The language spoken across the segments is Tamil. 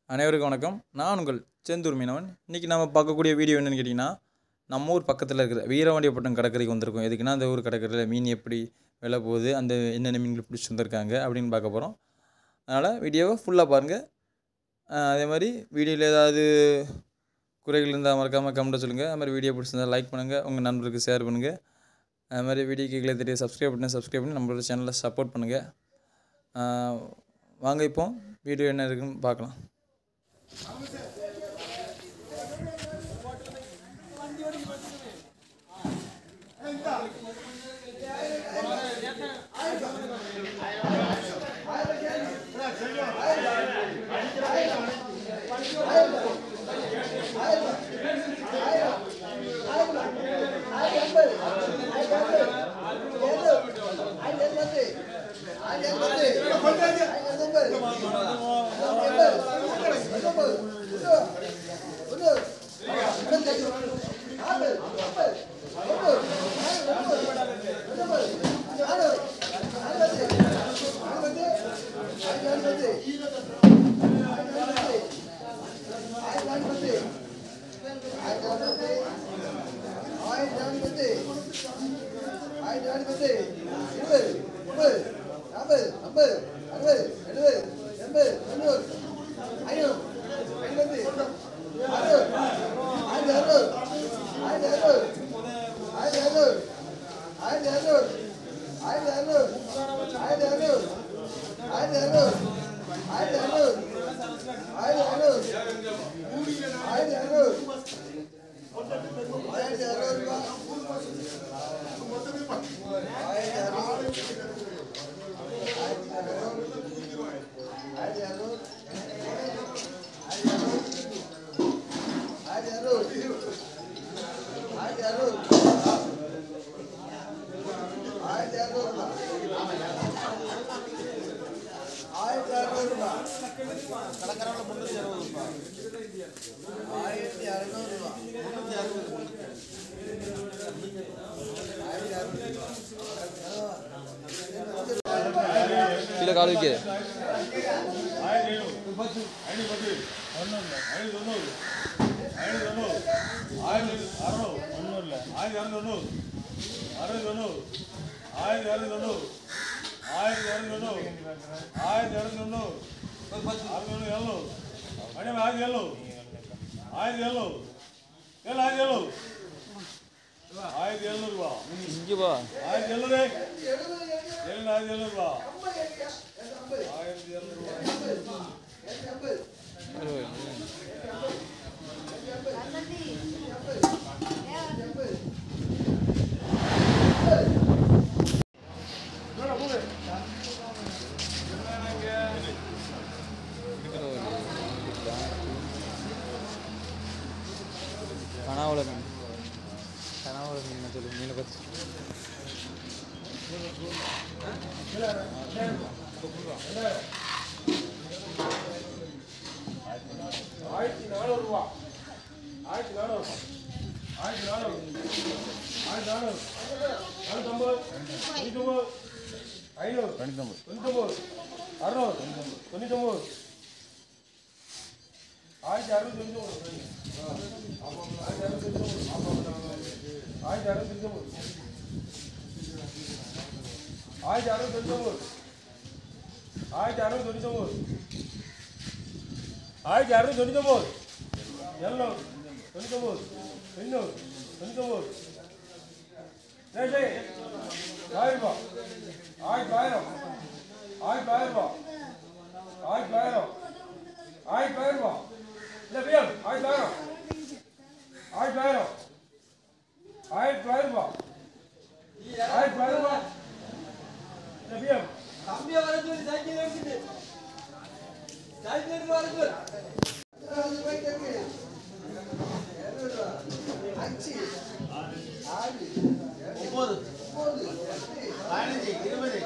அனைவருக்கும் வணக்கம் நான் உங்கள் செந்தூர் மீனவன் இன்றைக்கி நம்ம பார்க்கக்கூடிய வீடியோ என்னென்னு கேட்டிங்கன்னா நம்ம ஊர் பக்கத்தில் இருக்கிற வீரவாண்டியப்பட்டம் கடற்கரைக்கு வந்திருக்கோம் எதுக்குன்னா அந்த ஊர் கடற்கரையில் மீன் எப்படி விலை போகுது அந்த என்னென்ன மீன்கள் பிடிச்சி வந்திருக்காங்க அப்படின்னு பார்க்க போகிறோம் அதனால் வீடியோவை ஃபுல்லாக பாருங்கள் அதே மாதிரி வீடியோவில் ஏதாவது குறைகள் இருந்தால் மறக்காமல் கமெண்ட்டை சொல்லுங்கள் அது மாதிரி வீடியோ பிடிச்சிருந்தா லைக் பண்ணுங்கள் உங்கள் நண்பருக்கு ஷேர் பண்ணுங்கள் அது மாதிரி வீடியோ கீழே தெரிய சப்ஸ்கிரைப் பண்ணி சப்ஸ்கிரைப் பண்ணி நம்மளோட சேனலை சப்போர்ட் பண்ணுங்கள் வாங்க இப்போ வீடியோ என்ன இருக்குன்னு பார்க்கலாம் கீழே கால் வைக்கிது ஆயிரத்தி எழுநூறுபா இங்கே பா ஆயிரத்தி எழுநூறு ஏழு ஆயிரத்தி எழுநூறுபா ஆயிரத்தி எழுநூறுபா கனாவள மீன் கனாவள மீன் சொல்லு மீனை பற்றி ஆயிரத்தி நானூறுபா ஆயிரத்தி நானூறு ஆயிரத்தி நானூறு ஆயிரத்தி நானூறு நானூற்றம்பது தொண்ணூற்றொம்பது ஐநூறு தொண்ணூத்தொம்பது தொண்ணூற்றொம்பது அறுநூறு தொண்ணூற்றொம்பது ஆயிரத்தி அறுநூத்தி தொண்ணூற்றொம்பது ஆயிரத்தி அறுநூத்தி தொண்ணூற்றொம்பது ஆயிரத்தி அறுநூத்தி தொண்ணூற்றொம்பது ஆயிரத்தி அறுநூத்தி தொண்ணூற்றொம்பது ஆயிரத்தி அறுநூத்தி தொண்ணூற்றொம்பது ஆயிரத்தி அறுநூத்தி தொண்ணூத்தொம்பது எழுநூறு தொண்ணூத்தொம்பது எண்ணூறு தொண்ணூத்தொம்பது சரி சரி ஆயிரம் ரூபாய் ஆயிரத்தி ஆயிரம் ஆயிரத்தி ஆயிரம் ரூபாய் ஆயிரத்தி ஆயிரம் ஆயிரத்தி ஆயிரம் ரூபாய் இல்லை பிஎம் ஆயிரத்தி ஆயிரம் ஆயிரத்தி ஆயிரம் ஆயிரத்தி ஆயிரம் ரூபாய் ஆயிரத்தி ஆயிரம் ரூபாய் இல்லை பிஎம் கம்மியா வர சொல்லி சைக்கிள் எடுத்துட்டு சைக்கிள் எடுத்து வர சொல்லு ஒன்பது பதினஞ்சு இருபது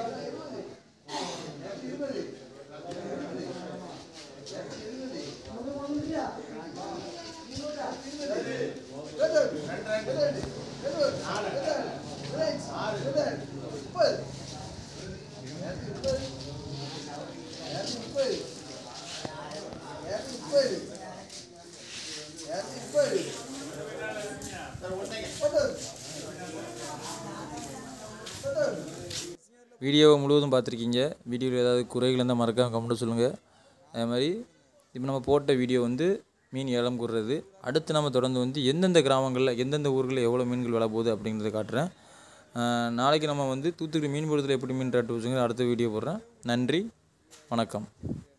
முப்பது வீடியோவை முழுவதும் பார்த்துருக்கீங்க வீடியோவில் ஏதாவது குறைகள் இருந்தால் மறக்காம கமெண்ட் சொல்லுங்கள் அதே மாதிரி இப்போ நம்ம போட்ட வீடியோ வந்து மீன் ஏலம் கூடுறது அடுத்து நம்ம தொடர்ந்து வந்து எந்தெந்த கிராமங்களில் எந்தெந்த ஊர்களில் எவ்வளோ மீன்கள் விலை போகுது அப்படிங்கிறத காட்டுறேன் ஆஹ் நாளைக்கு நம்ம வந்து தூத்துக்குடி மீன் போடுறதுல எப்படி மீன் ரேட்டு வச்சுங்க அடுத்த வீடியோ போடுறேன் நன்றி வணக்கம்